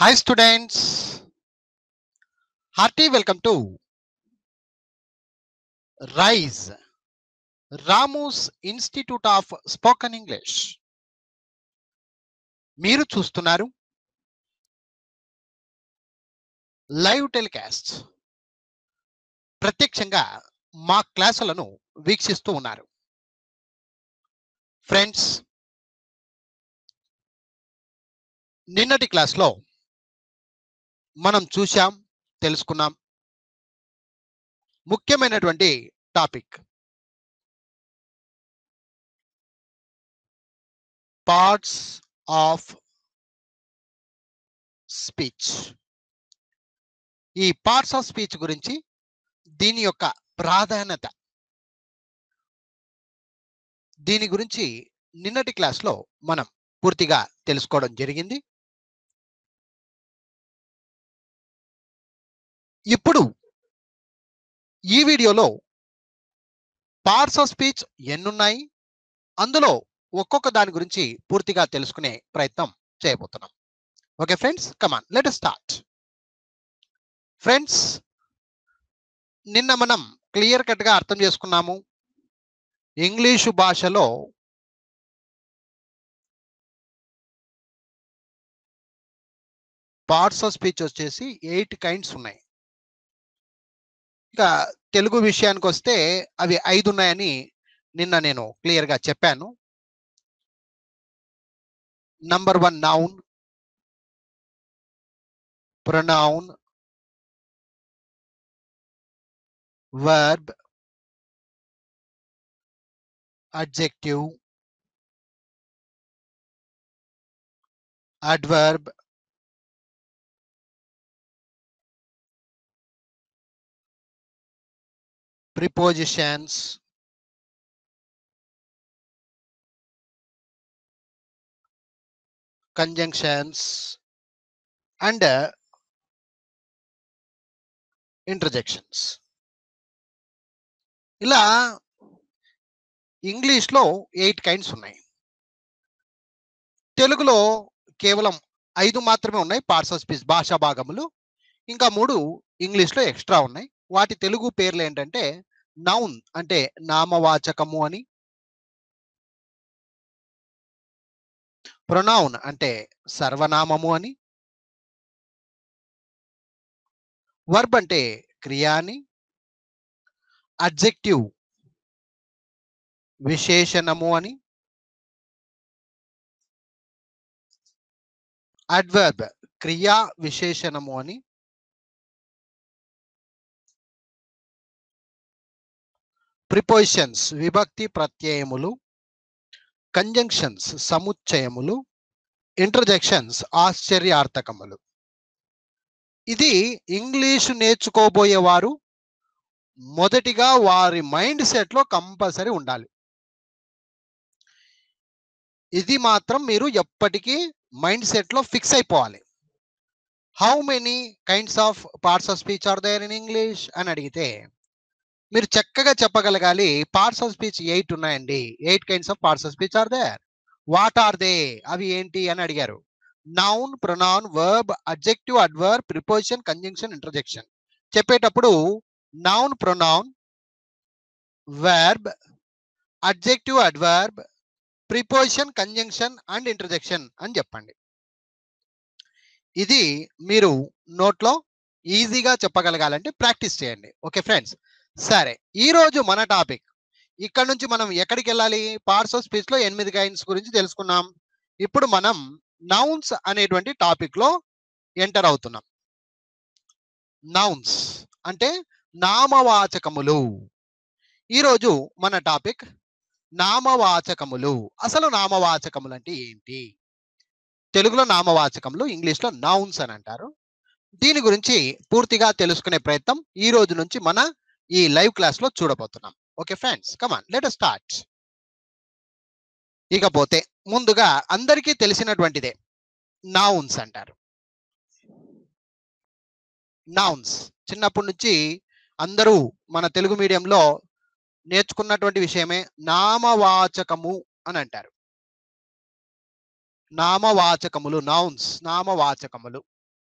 Hi students, hearty welcome to RISE, Ramu's institute of spoken English మీరు చూస్తున్నారు live telecast ప్రత్యక్షంగా మా క్లాసులను వీక్షిస్తూ ఉన్నారు ఫ్రెండ్స్ నిన్నటి క్లాస్లో మనం చూశాం తెలుసుకున్నాం ముఖ్యమైనటువంటి టాపిక్ పార్ట్స్ ఆఫ్ స్పీచ్ ఈ పార్ట్స్ ఆఫ్ స్పీచ్ గురించి దీని యొక్క ప్రాధాన్యత దీని గురించి నిన్నటి క్లాస్లో మనం పూర్తిగా తెలుసుకోవడం జరిగింది ఇప్పుడు ఈ వీడియోలో పార్ట్స్ ఆఫ్ స్పీచ్ ఎన్నున్నాయి అందులో ఒక్కొక్క దాని గురించి పూర్తిగా తెలుసుకునే ప్రయత్నం చేయబోతున్నాం okay friends come on let start friends నిన్న మనం క్లియర్ కట్ గా అర్థం చేసుకున్నాము ఇంగ్లీషు భాషలో పార్ట్స్ ఆఫ్ స్పీచ్ వచ్చేసి ఎయిట్ కైండ్స్ ఉన్నాయి ఇక తెలుగు విషయానికి వస్తే అవి ఐదు ఉన్నాయని నిన్న నేను క్లియర్ గా చెప్పాను number one noun pronoun verb adjective adverb prepositions conjunctions and uh, interjections ఇలా ఇంగ్లీష్లో ఎయిట్ కైండ్స్ ఉన్నాయి తెలుగులో కేవలం ఐదు మాత్రమే ఉన్నాయి పార్ట్స్ ఆఫ్ స్పీచ్ భాషా భాగములు ఇంకా మూడు ఇంగ్లీష్లో ఎక్స్ట్రా ఉన్నాయి వాటి తెలుగు పేర్లు ఏంటంటే నౌన్ అంటే నామవాచకము అని ప్రొనౌన్ అంటే సర్వనామము అని వర్బ్ అంటే క్రియ అని అడ్జెక్టివ్ విశేషణము అని అడ్వర్బ్ క్రియా విశేషణము అని ప్రిపోజిషన్స్ విభక్తి ప్రత్యయములు కంజంక్షన్స్ సముచ్చయములు ఇంటర్జెక్షన్స్ ఆశ్చర్యార్థకములు ఇది ఇంగ్లీష్ నేర్చుకోబోయేవారు మొదటిగా వారి మైండ్ సెట్ లో కంపల్సరీ ఉండాలి ఇది మాత్రం మీరు ఎప్పటికీ మైండ్ సెట్ లో ఫిక్స్ అయిపోవాలి how many kinds of parts of speech are there in English అని అడిగితే మీరు చక్కగా చెప్పగలగాలి పార్ట్స్ ఆఫ్ స్పీచ్ ఎయిట్ ఉన్నాయండి eight kinds of parts of speech are there what are they అవి ఏంటి అని అడిగారు noun pronoun verb adjective adverb preposition conjunction interjection చెప్పేటప్పుడు noun pronoun verb adjective adverb preposition conjunction and interjection అని చెప్పండి ఇది మీరు నోట్లో ఈజీగా చెప్పగలగాలంటే ప్రాక్టీస్ చేయండి ఓకే ఫ్రెండ్స్ సరే ఈ రోజు మన టాపిక్ ఇక్కడ నుంచి మనం ఎక్కడికి వెళ్ళాలి పార్ట్స్ ఆఫ్ స్పీచ్ లో ఎనిమిది గైన్స్ గురించి తెలుసుకున్నాం ఇప్పుడు మనం నౌన్స్ అనేటువంటి టాపిక్ లో ఎంటర్ అవుతున్నాం నౌన్స్ అంటే నామవాచకములు ఈరోజు మన టాపిక్ నామవాచకములు అసలు నామవాచకములు అంటే ఏంటి తెలుగులో నామవాచకములు ఇంగ్లీష్లో నౌన్స్ అని అంటారు దీని గురించి పూర్తిగా తెలుసుకునే ప్రయత్నం ఈ రోజు నుంచి మన ఈ లైవ్ క్లాస్ లో చూడబోతున్నాం okay friends come on let start ఇకపోతే ముందుగా అందరికీ తెలిసినటువంటిదే నౌన్స్ అంటారు నౌన్స్ చిన్నప్పటి నుంచి అందరూ మన తెలుగు మీడియంలో నేర్చుకున్నటువంటి విషయమే నామవాచకము అని అంటారు నామవాచకములు నౌన్స్ నామవాచకములు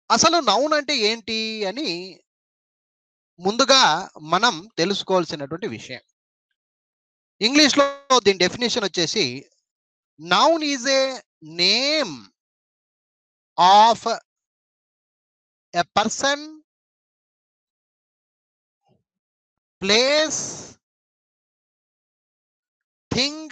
అసలు నౌన్ అంటే ఏంటి అని ముందుగా మనం తెలుసుకోవాల్సినటువంటి విషయం ఇంగ్లీష్లో దీని డెఫినేషన్ వచ్చేసి noun is a name of a person place thing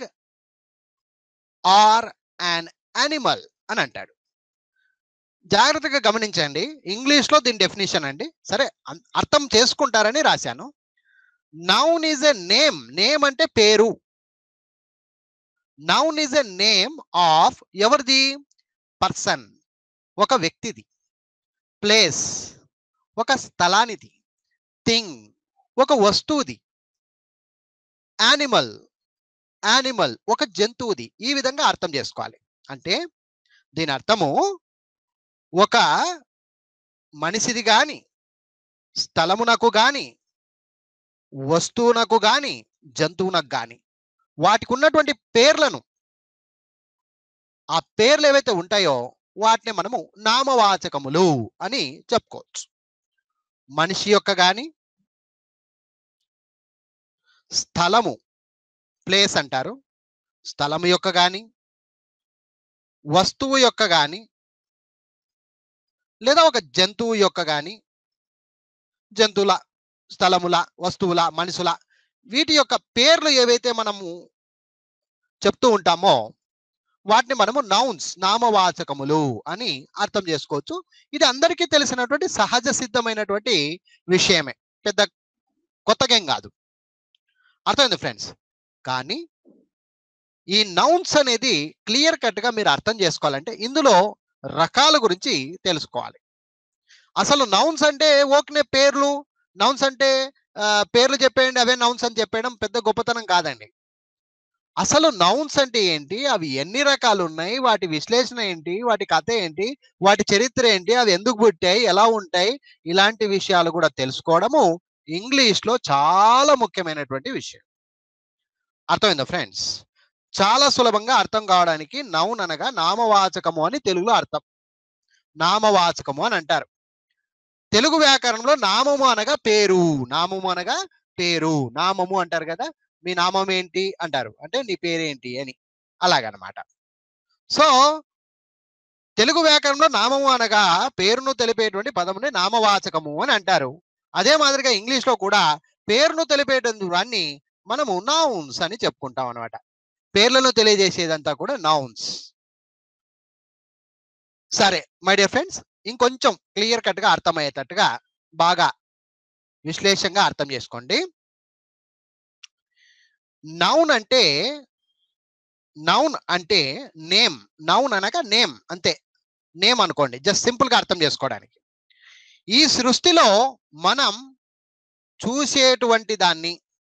or an animal అని అంటాడు జాగ్రత్తగా గమనించండి ఇంగ్లీష్లో దీని డెఫినేషన్ అండి సరే అన్- అర్థం చేసుకుంటారని రాశాను noun is a name name అంటే పేరు noun is a name of ఎవరిది పర్సన్ ఒక వ్యక్తిది ప్లేస్ ఒక స్థలానిది థింగ్ ఒక వస్తువుది యానిమల్ యానిమల్ ఒక జంతువుది ఈ విధంగా అర్థం చేసుకోవాలి అంటే దీని అర్థము ఒక మనిషిది గాని స్థలమునకు గాని వస్తువునకు గాని జంతువునకు గాని వాటికి ఉన్నటువంటి పేర్లను ఆ పేర్లు ఏవైతే ఉంటాయో వాటిని మనము నామవాచకములు అని చెప్పుకోవచ్చు మనిషి యొక్క గాని స్థలము ప్లేస్ అంటారు స్థలము యొక్క గాని వస్తువు యొక్క గాని లేదా ఒక జంతువు యొక్క గాని జంతువుల స్థలముల వస్తువుల మనుషుల వీటి యొక్క పేర్లు ఏవైతే మనము చెప్తూ ఉంటామో వాటిని మనము నౌన్స్ నామవాచకములు అని అర్థం చేసుకోవచ్చు ఇది అందరికీ తెలిసినటువంటి సహజ సిద్ధమైనటువంటి విషయమే పెద్ద కొత్తగేం కాదు అర్థమైంది ఫ్రెండ్స్ కానీ ఈ నౌన్స్ అనేది క్లియర్ కట్ గా మీరు అర్థం చేసుకోవాలంటే ఇందులో రకాల గురించి తెలుసుకోవాలి అసలు నౌన్స్ అంటే ఓకనే పేర్లు నౌన్స్ అంటే ఆ, పేర్లు చెప్పేయండి అవే నౌన్స్ అని చెప్పేయడం పెద్ద గొప్పతనం కాదండి అసలు నౌన్స్ అంటే ఏంటి అవి ఎన్ని రకాలు ఉన్నాయి వాటి విశ్లేషణ ఏంటి వాటి కథ ఏంటి వాటి చరిత్ర ఏంటి అవి ఎందుకు పుట్టాయి ఎలా ఉంటాయి ఇలాంటి విషయాలు కూడా తెలుసుకోవడము ఇంగ్లీష్ లో చాలా ముఖ్యమైనటువంటి విషయం అర్థమైందా ఫ్రెండ్స్ చాలా సులభంగా అర్థం కావడానికి నౌన్ అనగా నామవాచకము అని తెలుగులో అర్థం నామవాచకము అని అంటారు తెలుగు వ్యాకరణంలో నామము అనగా పేరు నామము అనగా పేరు నామము అంటారు కదా మీ నామం ఏంటి అంటారు అంటే నీ పేరేంటి అని అలాగనమాట సో తెలుగు వ్యాకరణంలో నామము అనగా పేరును తెలిపేటువంటి పదముని నామవాచకము అని అంటారు అదే మాదిరిగా ఇంగ్లీష్ లో కూడా పేరును తెలిపేటువంటి దాన్ని మనము నౌన్స్ అని చెప్పుకుంటాం అనమాట పేర్లను తెలియజేసేదంతా కూడా నౌన్స్ సరే మై డియర్ ఫ్రెండ్స్ ఇంకొంచెం క్లియర్ కట్ గా అర్థమయ్యేటట్టుగా బాగా విశ్లేషంగా అర్థం చేసుకోండి నౌన్ అంటే నౌన్ అంటే నేమ్ నౌన్ అనగా నేమ్ అంతే నేమ్ అనుకోండి జస్ట్ సింపుల్ గా అర్థం చేసుకోవడానికి ఈ సృష్టిలో మనం చూసేటువంటి దాన్ని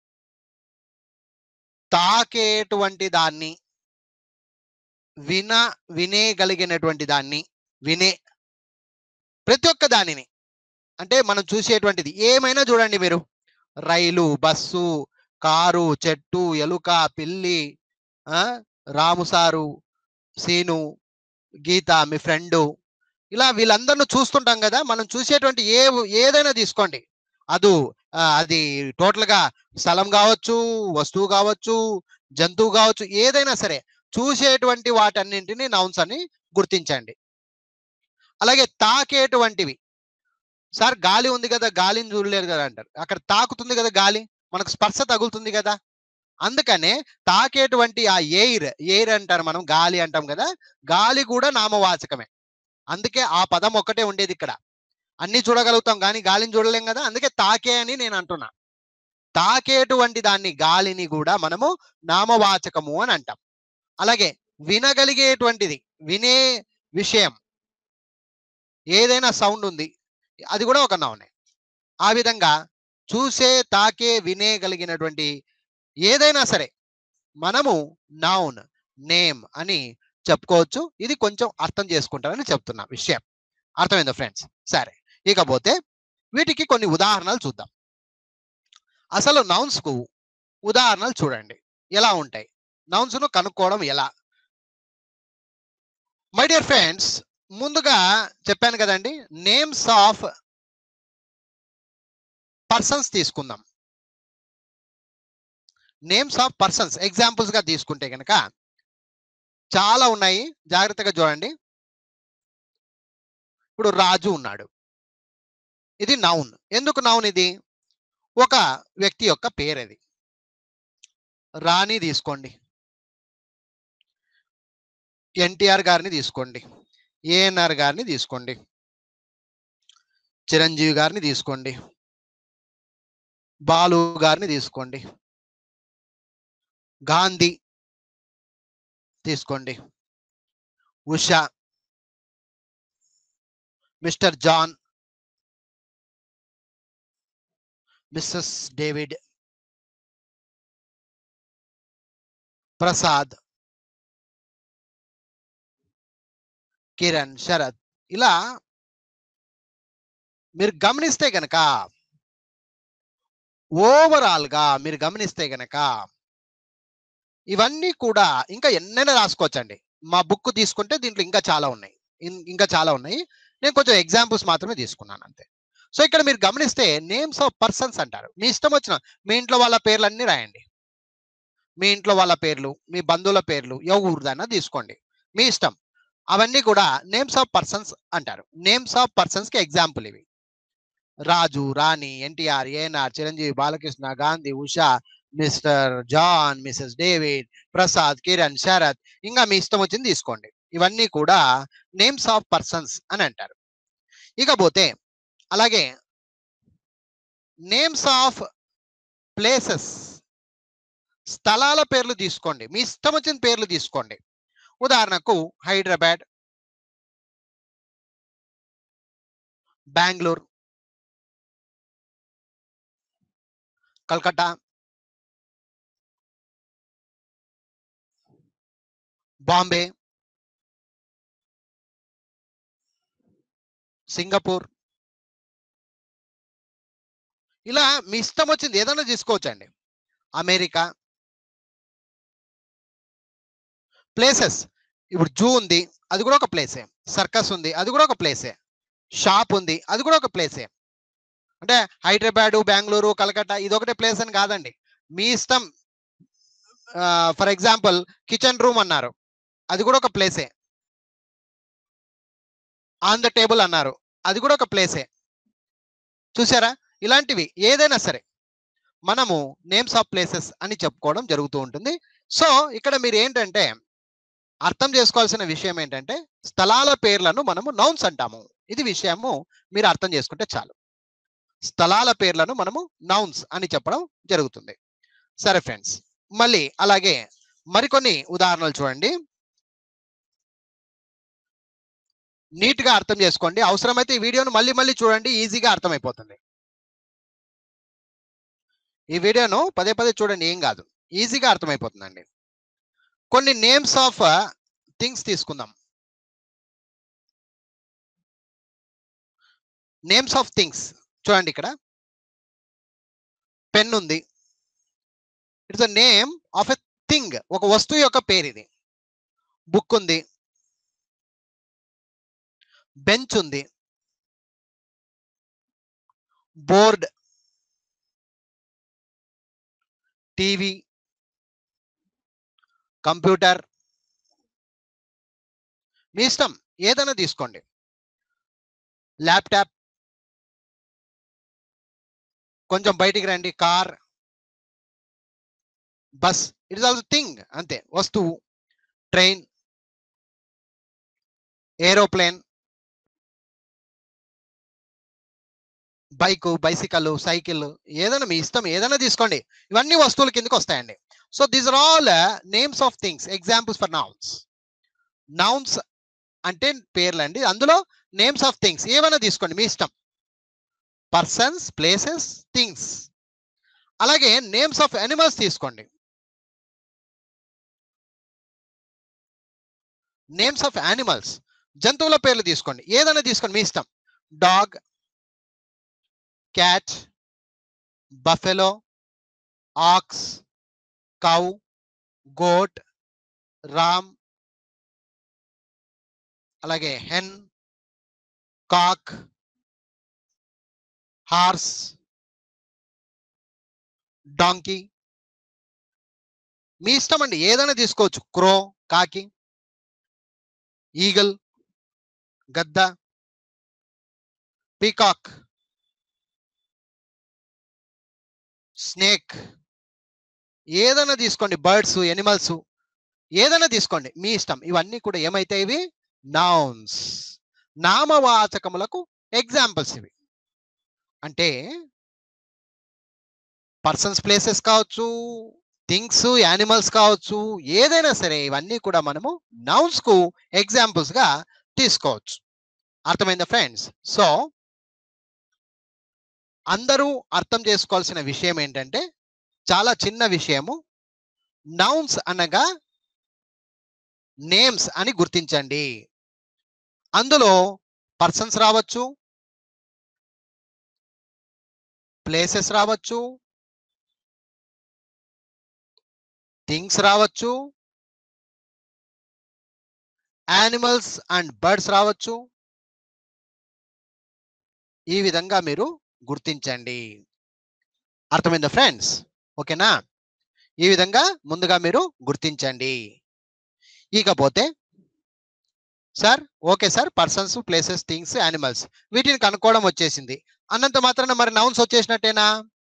తాకేటువంటి దాన్ని విన వినేయగలిగినటువంటి దాన్ని వినే ప్రతి ఒక్క దానిని అంటే మనం చూసేటువంటిది ఏమైనా చూడండి మీరు రైలు బస్సు కారు చెట్టు ఎలుక పిల్లి ఆ, రాము సారు సీను గీత మీ ఫ్రెండు ఇలా వీళ్ళందరిని చూస్తుంటాం కదా మనం చూసేటువంటి ఏ ఏదైనా తీసుకోండి అదు ఆ, అది టోటల్ గా స్థలం కావచ్చు వస్తువు కావచ్చు జంతువు కావచ్చు ఏదైనా సరే చూసేటువంటి వాటన్నింటినీ నౌన్స్ అని గుర్తించండి అలాగే తాకేటువంటివి సార్ గాలి ఉంది కదా గాలిని చూడలేరు కదా అంటారు అక్కడ తాకుతుంది కదా గాలి మనకు స్పర్శ తగులుతుంది కదా అందుకనే తాకేటువంటి ఆ ఎయిర్ ఎయిర్ అంటారు మనం గాలి అంటాం కదా గాలి కూడా నామవాచకమే అందుకే ఆ పదం ఒక్కటే ఉండేది ఇక్కడ అన్ని చూడగలుగుతాం కానీ గాలిని చూడలేం కదా అందుకే తాకే అని నేను అంటున్నా తాకేటువంటి దాన్ని గాలిని కూడా మనము నామవాచకము అని అంటాం అలాగే వినగలిగేటువంటిది వినే విషయం ఏదైనా సౌండ్ ఉంది అది కూడా ఒక నౌనే ఆ విధంగా చూసే తాకే వినేయగలిగినటువంటి ఏదైనా సరే మనము నౌన్ నేమ్ అని చెప్పుకోవచ్చు ఇది కొంచెం అర్థం చేసుకుంటారని చెప్తున్నా విషయం అర్థమైందా ఫ్రెండ్స్ సరే ఇకపోతే వీటికి కొన్ని ఉదాహరణలు చూద్దాం అసలు nouns కు ఉదాహరణలు చూడండి ఎలా ఉంటాయి nouns ను కనుక్కోవడం ఎలా మై డియర్ ఫ్రెండ్స్ ముందుగా చెప్పాను కదండి నేమ్స్ ఆఫ్ పర్సన్స్ తీసుకుందాం నేమ్స్ ఆఫ్ పర్సన్స్ ఎగ్జాంపుల్స్ గా తీసుకుంటే కనుక చాలా ఉన్నాయి జాగ్రత్తగా చూడండి ఇప్పుడు రాజు ఉన్నాడు ఇది నౌన్ ఎందుకు నౌన్ ఇది ఒక వ్యక్తి యొక్క పేరు అది రాణి తీసుకోండి ఎన్టీఆర్ గారిని తీసుకోండి ఏఎన్ఆర్ గారిని తీసుకోండి చిరంజీవి గారిని తీసుకోండి బాలు గారిని తీసుకోండి గాంధీ తీసుకోండి Usha Mr John Mrs David Prasad Kiran Sharath ఇలా మీరు గమనిస్తే గనక ఓవరాల్ గా మీరు గమనిస్తే గనక ఇవన్నీ కూడా ఇంకా ఎన్నైనా రాసుకోవచ్చండి మా బుక్ తీసుకుంటే దీంట్లో ఇంకా చాలా ఉన్నాయి ఇన్- ఇంకా చాలా ఉన్నాయి నేను కొంచెం ఎగ్జాంపుల్స్ మాత్రమే తీసుకున్నాను అంతే సో ఇక్కడ మీరు గమనిస్తే నేమ్స్ ఆఫ్ పర్సన్స్ అంటారు మీ ఇష్టం వచ్చిన మీ ఇంట్లో వాళ్ళ పేర్లు అన్ని రాయండి మీ ఇంట్లో వాళ్ళ పేర్లు మీ బంధువుల పేర్లు ఎవరిదైనా తీసుకోండి మీ ఇష్టం అవన్నీ కూడా నేమ్స్ ఆఫ్ పర్సన్స్ అంటారు నేమ్స్ ఆఫ్ పర్సన్స్ కి ఎగ్జాంపుల్ ఇవి Raju Rani NTR ANR Chiranjeevi Balakrishna Gandhi Usha Mr John Mrs David Prasad Kiran Sharath ఇంకా మీ ఇష్టం వచ్చింది తీసుకోండి ఇవన్నీ కూడా నేమ్స్ ఆఫ్ పర్సన్స్ అని అంటారు ఇకపోతే అలాగే నేమ్స్ ఆఫ్ ప్లేసెస్ స్థలాల పేర్లు తీసుకోండి మీ ఇష్టం వచ్చిన పేర్లు తీసుకోండి ఉదాహరణకు హైదరాబాద్ బెంగళూరు కల్కట్టా బాంబే సింగపూర్ ఇలా మీ ఇష్టం వచ్చింది ఏదైనా తీసుకోవచ్చండి అమెరికా ప్లేసెస్ ఇప్పుడు జూ ఉంది అది కూడా ఒక ప్లేసే సర్కస్ ఉంది అది కూడా ఒక ప్లేసే షాప్ ఉంది అది కూడా ఒక ప్లేసే అంటే హైదరాబాదు బెంగళూరు కలకత్తా ఇది ఒకటే ప్లేస్ అని కాదండి మీ ఇష్టం ఫర్ ఎగ్జాంపుల్ కిచెన్ రూమ్ అన్నారు అది కూడా ఒక ప్లేసే ఆన్ ద టేబుల్ అన్నారు అది కూడా ఒక ప్లేసే చూసారా ఇలాంటివి ఏదైనా సరే మనము నేమ్స్ ఆఫ్ ప్లేసెస్ అని చెప్పుకోవడం జరుగుతూ ఉంటుంది సో ఇక్కడ మీరు ఏంటంటే అర్థం చేసుకోవాల్సిన విషయం ఏంటంటే స్థలాల పేర్లను మనము నౌన్స్ అంటాము ఇది విషయము మీరు అర్థం చేసుకుంటే చాలు స్థలాల పేర్లను మనము నౌన్స్ అని చెప్పడం జరుగుతుంది సరే ఫ్రెండ్స్ మళ్ళీ అలాగే మరికొన్ని ఉదాహరణలు చూడండి నీట్ గా అర్థం చేసుకోండి అవసరమైతే ఈ వీడియోను మళ్ళీ మళ్ళీ చూడండి ఈజీగా అర్థమైపోతుంది ఈ వీడియోను పదే పదే చూడండి ఏం కాదు ఈజీగా అర్థమైపోతుందండి కొన్ని నేమ్స్ ఆఫ్ థింగ్స్ తీసుకుందాం నేమ్స్ ఆఫ్ థింగ్స్ చూడండి ఇక్కడ పెన్ ఉంది it's a name of a thing ఒక వస్తువు యొక్క పేరు ఇది బుక్ ఉంది బెంచ్ ఉంది బోర్డ్ టీవీ కంప్యూటర్ మీ ఇష్టం ఏదైనా తీసుకోండి ల్యాప్టాప్ కొంచెం బయటికి రండి car bus it is also thing అంతే వస్తువు train aeroplane bike bicycle cycle ఏదైనా మీ ఇష్టం ఏదైనా తీసుకోండి ఇవన్నీ వస్తువుల కిందకి వస్తాయండి so these are all names of things examples for nouns nouns అంటే పేర్లు అండి అందులో నేమ్స్ ఆఫ్ థింగ్స్ ఏమైనా తీసుకోండి మీ ఇష్టం పర్సన్స్ ప్లేసెస్ థింగ్స్ అలాగే నేమ్స్ ఆఫ్ అనిమల్స్ తీసుకోండి నేమ్స్ ఆఫ్ యానిమల్స్ జంతువుల పేర్లు తీసుకోండి ఏదైనా తీసుకోండి మీ ఇష్టం dog cat buffalo ox cow goat ram అలాగే హెన్ కాక్ హార్స్ డాంకీ మీ ఇష్టం అండి ఏదైనా తీసుకోవచ్చు క్రో కాకి ఈగల్ గద్ద పీకాక్ స్నేక్ ఏదైనా తీసుకోండి బర్డ్స్ ఎనిమల్స్ ఏదైనా తీసుకోండి మీ ఇష్టం ఇవన్నీ కూడా ఏమైతాయి ఇవి నౌన్స్ నామవాచకములకు ఎగ్జాంపుల్స్ ఇవి అంటే పర్సన్స్ ప్లేసెస్ కావచ్చు థింగ్స్ యానిమల్స్ కావచ్చు ఏదైనా సరే ఇవన్నీ కూడా మనము నౌన్స్ కు ఎగ్జాంపుల్స్ గా తీసుకోవచ్చు అర్థమైందా ఫ్రెండ్స్ సో అందరూ అర్థం చేసుకోవాల్సిన విషయం ఏంటంటే చాలా చిన్న విషయము నౌన్స్ అనగా నేమ్స్ అని గుర్తించండి అందులో పర్సన్స్ రావచ్చు ప్లేసెస్ రావచ్చు థింగ్స్ రావచ్చు యానిమల్స్ అండ్ బర్డ్స్ రావచ్చు ఈ విధంగా మీరు గుర్తించండి అర్థమైందా ఫ్రెండ్స్ ఓకేనా ఈ విధంగా ముందుగా మీరు గుర్తించండి ఇకపోతే sir okay sir persons places things animals వీటిని కనుక్కోవడం వచ్చేసింది అన్నంత మాత్రాన మరి నౌన్స్ వచ్చేసినట్టేనా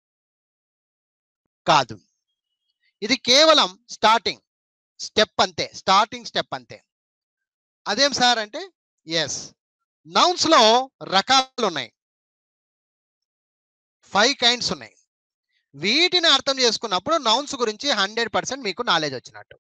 కాదు ఇది కేవలం స్టార్టింగ్ స్టెప్ అంతే స్టార్టింగ్ స్టెప్ అంతే అదేం సార్ అంటే ఎస్ నౌన్స్ లో రకాలు ఉన్నాయి ఫైవ్ కైండ్స్ ఉన్నాయి వీటిని అర్థం చేసుకున్నప్పుడు నౌన్స్ గురించి హండ్రెడ్ పర్సెంట్ మీకు నాలెడ్జ్ వచ్చినట్టు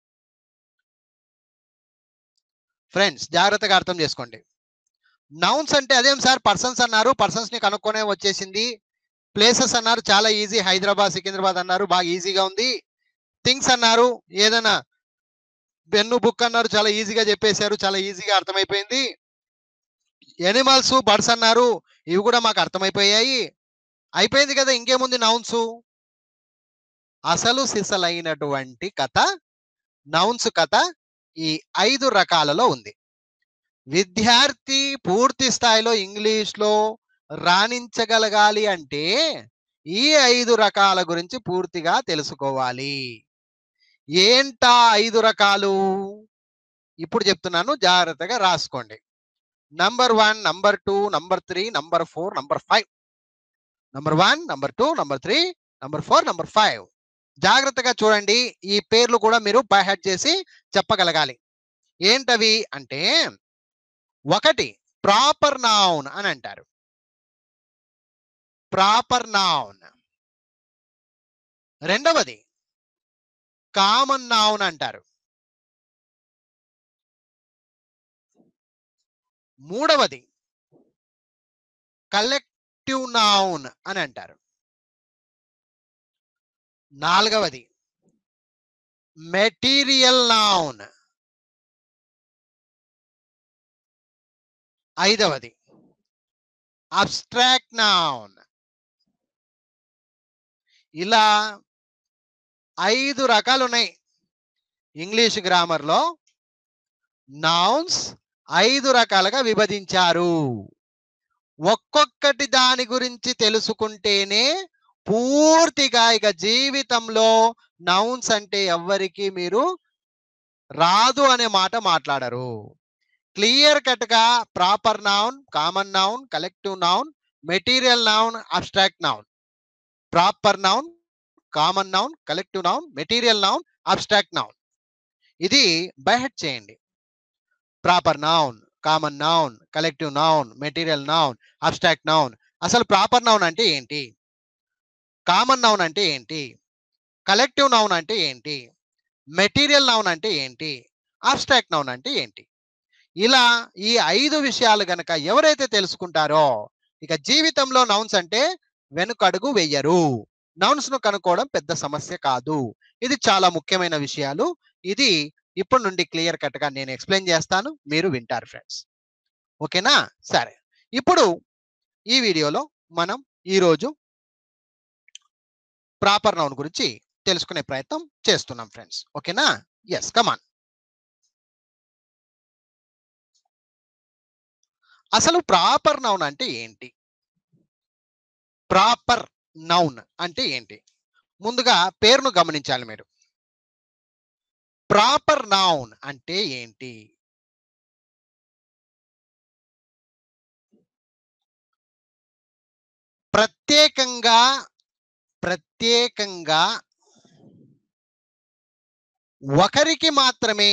ఫ్రెండ్స్ జాగ్రత్తగా అర్థం చేసుకోండి నౌన్స్ అంటే అదేం సార్ పర్సన్స్ అన్నారు పర్సన్స్ ని కనుక్కొనే వచ్చేసింది ప్లేసెస్ అన్నారు చాలా ఈజీ హైదరాబాద్ సికింద్రాబాద్ అన్నారు బాగా ఈజీగా ఉంది థింగ్స్ అన్నారు ఏదైనా పెన్ను బుక్ అన్నారు చాలా ఈజీగా చెప్పేశారు చాలా ఈజీగా అర్థమైపోయింది ఎనిమల్స్ బర్డ్స్ అన్నారు ఇవి కూడా మాకు అర్థమైపోయాయి అయిపోయింది కదా ఇంకేముంది నౌన్స్ అసలు సిసలైనటువంటి కథ నౌన్స్ కథ ఈ ఐదు రకాలలో ఉంది విద్యార్థి పూర్తి స్థాయిలో ఇంగ్లీష్ లో రాణించగలగాలి అంటే ఈ ఐదు రకాల గురించి పూర్తిగా తెలుసుకోవాలి ఏంటా ఐదు రకాలు ఇప్పుడు చెప్తున్నాను జాగ్రత్తగా రాసుకోండి number one number two number three number four number five number one number two number three number four number five జాగ్రత్తగా చూడండి ఈ పేర్లు కూడా మీరు బై హెడ్ చేసి చెప్పగలగాలి ఏంటవి అంటే ఒకటి ప్రాపర్ నౌన్ అని అంటారు ప్రాపర్ నౌన్ రెండవది కామన్ నౌన్ అంటారు మూడవది కలెక్టివ్ నౌన్ అని అంటారు నాలుగవది మెటీరియల్ నౌన్ ఐదవది అబ్స్ట్రాక్ట్ నౌన్ ఇలా ఐదు రకాలు ఉన్నాయి ఇంగ్లీష్ గ్రామర్లో నౌన్స్ ఐదు రకాలుగా విభజించారు ఒక్కొక్కటి దాని గురించి తెలుసుకుంటేనే పూర్తిగా ఇక జీవితంలో నౌన్స్ అంటే ఎవ్వరికి మీరు రాదు అనే మాట మాట్లాడరు క్లియర్ కట్ గా proper noun common noun collective noun material noun abstract noun proper noun common noun collective noun material noun abstract noun ఇది బైహెడ్ చేయండి proper noun common noun collective noun material noun abstract noun అసలు proper noun అంటే ఏంటి common noun అంటే ఏంటి collective noun అంటే ఏంటి material noun అంటే ఏంటి అబ్స్ట్రాక్ట్ నౌన్ అంటే ఏంటి ఇలా ఈ ఐదు విషయాలు గనక ఎవరైతే తెలుసుకుంటారో ఇక జీవితంలో నౌన్స్ అంటే వెనుకడుగు వెయ్యరు నౌన్స్ ను కనుక్కోవడం పెద్ద సమస్య కాదు ఇది చాలా ముఖ్యమైన విషయాలు ఇది ఇప్పటి నుండి క్లియర్ కట్ గా నేను ఎక్స్ప్లెయిన్ చేస్తాను మీరు వింటారు ఫ్రెండ్స్ ఓకేనా సరే ఇప్పుడు ఈ వీడియోలో మనం ఈరోజు ప్రాపర్ నౌన్ గురించి తెలుసుకునే ప్రయత్నం చేస్తున్నాం ఫ్రెండ్స్ ఓకేనా ఎస్ కమాన్ అసలు ప్రాపర్ నౌన్ అంటే ఏంటి ప్రాపర్ నౌన్ అంటే ఏంటి ముందుగా పేరును గమనించాలి మీరు ప్రాపర్ నౌన్ అంటే ఏంటి ప్రత్యేకంగా ప్రత్యేకంగా ఒకరికి మాత్రమే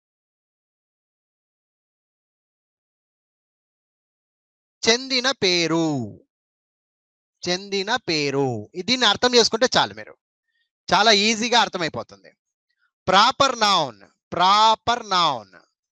చెందిన పేరు చెందిన పేరు దీన్ని అర్థం చేసుకుంటే చాలు మీరు చాలా ఈజీగా అర్థమైపోతుంది proper noun proper noun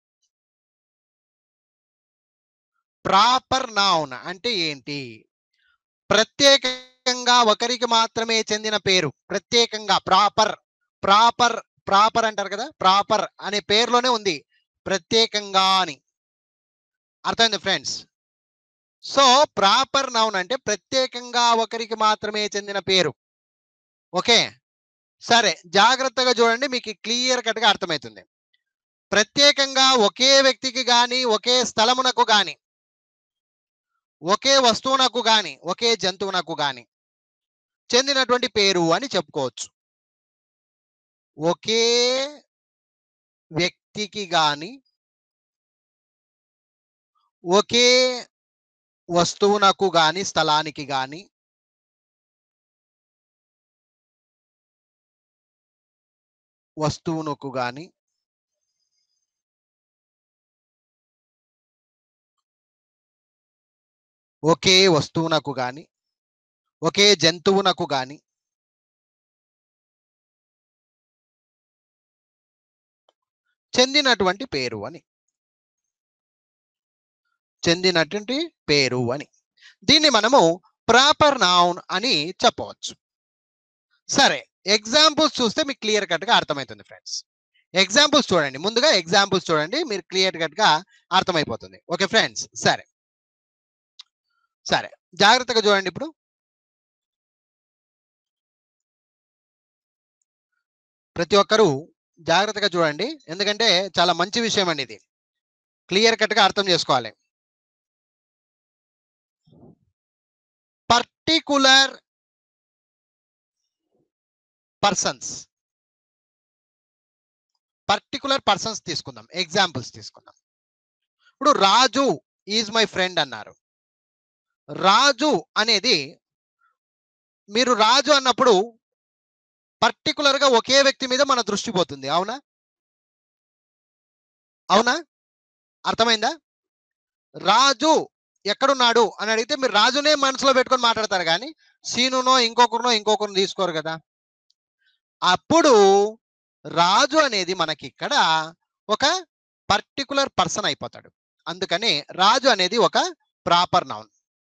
proper noun అంటే ఏంటి ప్రత్యేకంగా ఒకరికి మాత్రమే చెందిన పేరు ప్రత్యేకంగా ప్రాపర్ ప్రాపర్ ప్రాపర్ అంటారు కదా ప్రాపర్ అనే పేరులోనే ఉంది ప్రత్యేకంగా అని అర్థమైంది ఫ్రెండ్స్ సో ప్రాపర్ నౌన్ అంటే ప్రత్యేకంగా ఒకరికి మాత్రమే చెందిన పేరు ఓకే సరే జాగ్రత్తగా చూడండి మీకు క్లియర్ కట్ గా అర్థమవుతుంది ప్రత్యేకంగా ఒకే వ్యక్తికి గాని ఒకే స్థలమునకు గాని ఒకే వస్తువునకు గాని ఒకే జంతువునకు గాని చెందినటువంటి పేరు అని చెప్పుకోవచ్చు ఒకే వ్యక్తికి గాని ఒకే వస్తువునకు గాని స్థలానికి గాని వస్తువునకు గాని ఒకే వస్తువునకు గాని ఒకే జంతువునకు గాని చెందినటువంటి పేరు అని చెందినటువంటి పేరు అని దీన్ని మనము ప్రాపర్ నౌన్ అని చెప్పవచ్చు సరే ఎగ్జాంపుల్స్ చూస్తే మీకు క్లియర్ కట్ గా అర్థమవుతుంది ఫ్రెండ్స్ ఎగ్జాంపుల్స్ చూడండి ముందుగా ఎగ్జాంపుల్స్ చూడండి మీరు క్లియర్ కట్ గా అర్థమైపోతుంది ఓకే ఫ్రెండ్స్ సరే సరే జాగ్రత్తగా చూడండి ఇప్పుడు ప్రతి ఒక్కరూ జాగ్రత్తగా చూడండి ఎందుకంటే చాలా మంచి విషయం అండి ఇది క్లియర్ కట్ గా అర్థం చేసుకోవాలి పర్టికులర్ పర్సన్స్ పర్టికులర్ పర్సన్స్ తీసుకుందాం ఎగ్జాంపుల్స్ తీసుకుందాం ఇప్పుడు రాజు ఈజ్ మై ఫ్రెండ్ అన్నారు రాజు అనేది మీరు రాజు అన్నప్పుడు పర్టికులర్ గా ఒకే వ్యక్తి మీద మన దృష్టి పోతుంది అవునా అవునా అర్థమైందా రాజు ఎక్కడున్నాడు అని అడిగితే మీరు రాజునే మనసులో పెట్టుకొని మాట్లాడతారు కానీ సీనునో ఇంకొకరినో ఇంకొకరిని తీసుకోరు కదా అప్పుడు రాజు అనేది మనకి ఇక్కడ ఒక పర్టికులర్ పర్సన్ అయిపోతాడు అందుకని రాజు అనేది ఒక ప్రాపర్ నౌన్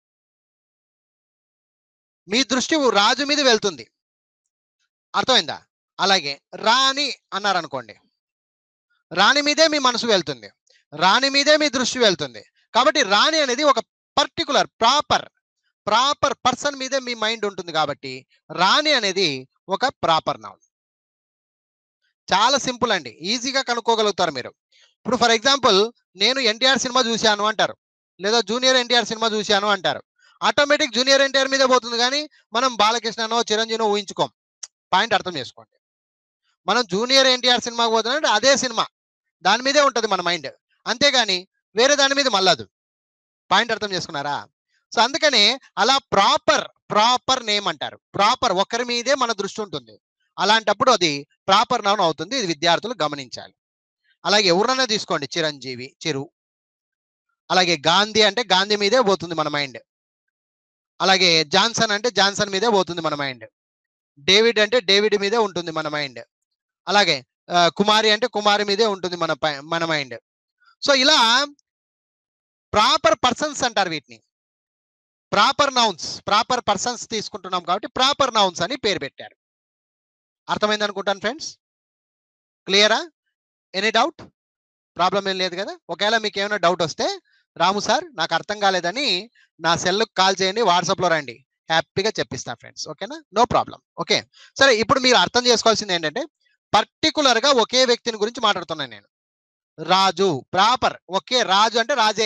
మీ దృష్టి రాజు మీద వెళ్తుంది అర్థమైందా అలాగే రాణి అన్నారు అనుకోండి రాణి మీదే మీ మనసు వెళ్తుంది రాణి మీదే మీ దృష్టి వెళ్తుంది కాబట్టి రాణి అనేది ఒక పర్టికులర్ ప్రాపర్ ప్రాపర్ పర్సన్ మీదే మీ మైండ్ ఉంటుంది కాబట్టి రాణి అనేది ఒక ప్రాపర్ నౌన్ చాలా సింపుల్ అండి ఈజీగా కనుక్కోగలుగుతారు మీరు ఇప్పుడు ఫర్ ఎగ్జాంపుల్ నేను ఎన్టీఆర్ సినిమా చూశాను అంటారు లేదా జూనియర్ ఎన్టీఆర్ సినిమా చూశాను అంటారు ఆటోమేటిక్ జూనియర్ ఎన్టీఆర్ మీదే పోతుంది కానీ మనం బాలకృష్ణనో చిరంజీవినో ఊహించుకోం పాయింట్ అర్థం చేసుకోండి మనం జూనియర్ ఎన్టీఆర్ సినిమాకి పోతున్నాం అదే సినిమా దాని మీదే ఉంటుంది మన మైండ్ అంతేగాని వేరే దాని మీద మళ్ళదు పాయింట్ అర్థం చేసుకున్నారా సో అందుకనే అలా ప్రాపర్ ప్రాపర్ నేమ్ అంటారు ప్రాపర్ ఒకరి మీదే మన దృష్టి ఉంటుంది అలాంటప్పుడు అది ప్రాపర్ నౌన్ అవుతుంది ఇది విద్యార్థులు గమనించాలి అలాగే ఎవరన్నా తీసుకోండి చిరంజీవి చిరు అలాగే గాంధీ అంటే గాంధీ మీదే పోతుంది మన మైండ్ అలాగే జాన్సన్ అంటే జాన్సన్ మీదే పోతుంది మన మైండ్ డేవిడ్ అంటే డేవిడ్ మీదే ఉంటుంది మన మైండ్ అలాగే ఆ, కుమారి అంటే కుమారి మీదే ఉంటుంది మన పై- మన మైండ్ సో ఇలా ప్రాపర్ పర్సన్స్ అంటారు వీటిని ప్రాపర్ నౌన్స్ ప్రాపర్ పర్సన్స్ తీసుకుంటున్నాం కాబట్టి ప్రాపర్ నౌన్స్ అని పేరు పెట్టారు అర్థమైంది అనుకుంటాను ఫ్రెండ్స్ క్లియరా ఎనీ డౌట్ ప్రాబ్లం ఏం లేదు కదా ఒకవేళ మీకు ఏమైనా డౌట్ వస్తే రాము సార్ నాకు అర్థం కాలేదని నా సెల్కి కాల్ చేయండి వాట్సాప్లో రండి హ్యాపీగా చెప్పిస్తా ఫ్రెండ్స్ ఓకేనా నో ప్రాబ్లం ఓకే సరే ఇప్పుడు మీరు అర్థం చేసుకోవాల్సింది ఏంటంటే పర్టికులర్ గా ఒకే వ్యక్తిని గురించి మాట్లాడుతున్నాను నేను రాజు ప్రాపర్ ఒకే రాజు అంటే రాజే ఇంకా